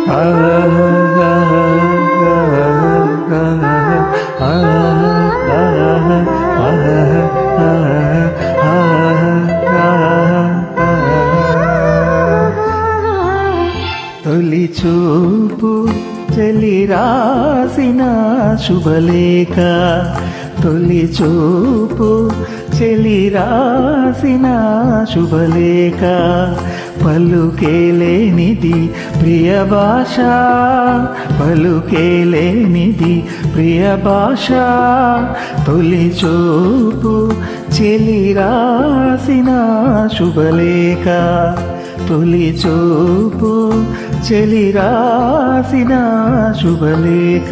తొలి చూపు చెలి రాసిన శుభలేఖ తొలి చూపు చెలి రాసిన శుభలేఖ పలుకేలేనిది ప్రియ భాష పలుకేలేనిది ప్రియ భాష తొలి చూపు చెలి రాసిన శుభలేఖ తొలి చూపు చెలి రాసిన శుభలేఖ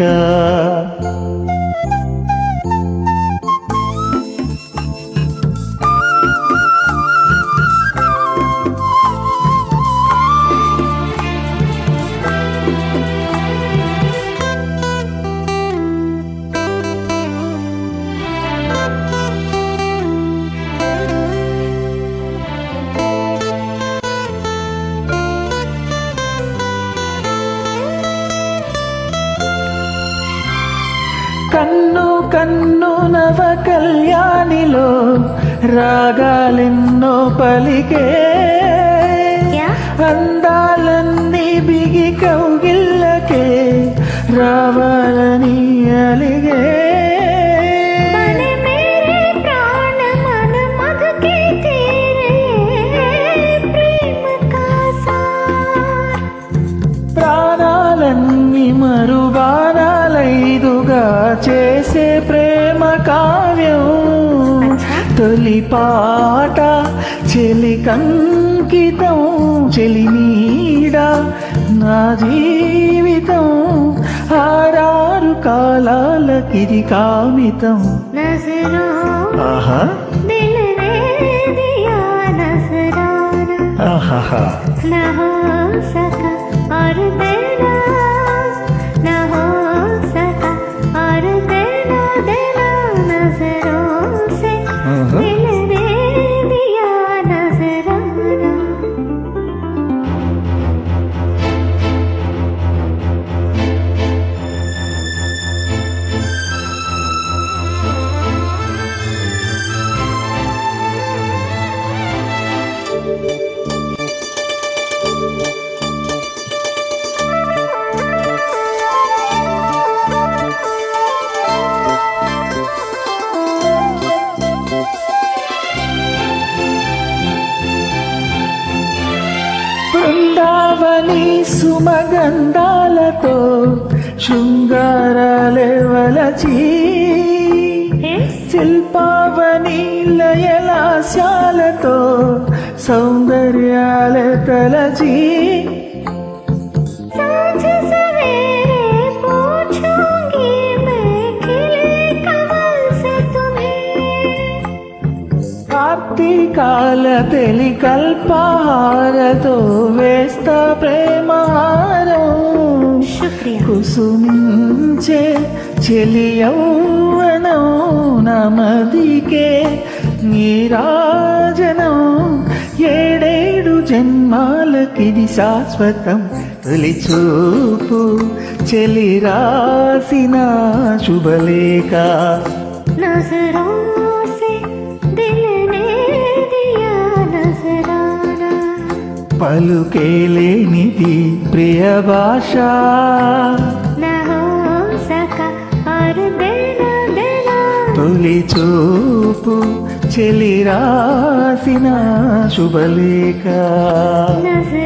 కన్ను కన్ను నవ కళ్యాణిలో రాగాలెన్నో పలికే क्या అందాలన్నీ బిగి కౌగిల్లకే రావాలని అలిగే बने मेरे प्राण मन मध के तेरे प्रेम का सार ప్రాణాలన్నీ మరుబానాలైదుగా చేసే ప్రేమ కావ్యం తొలి పాట చెలి కంకితం చెలి నీడ నా జీవితం ఆరారు కాలాలకిది కామితం नजरों ఆహా दिल ने दिया नजराना ఆహాహా न हो सका और देना न हो सका और देना देना नजरों से आहा। दिल ने दिया नजराना బృందావని సుమగంధాలతో శృంగారాలే వలచి శిల్పావని లయలాస్యాలతో సౌందర్యాలే తలచి सांझ सवेरे पूछूंगी मैं खिले कमल से तुम्हें కార్తీకాల తెలి కల్పహారతో వేస్త ప్రేమారం शुक्रिया కుసుమించే చెలియౌవనం నమదికే నీరాజనం ఏడేడు జన్మాలకిది శాశ్వతం తొలి చూపు చెలి రాసిన శుభలేఖ नजरों से दिल ने दिया नजराना పలుకేలేనిది ప్రియ భాష न हो सका और देना देना తొలి చూపు చెలి రాసిన శుభలేఖ नजर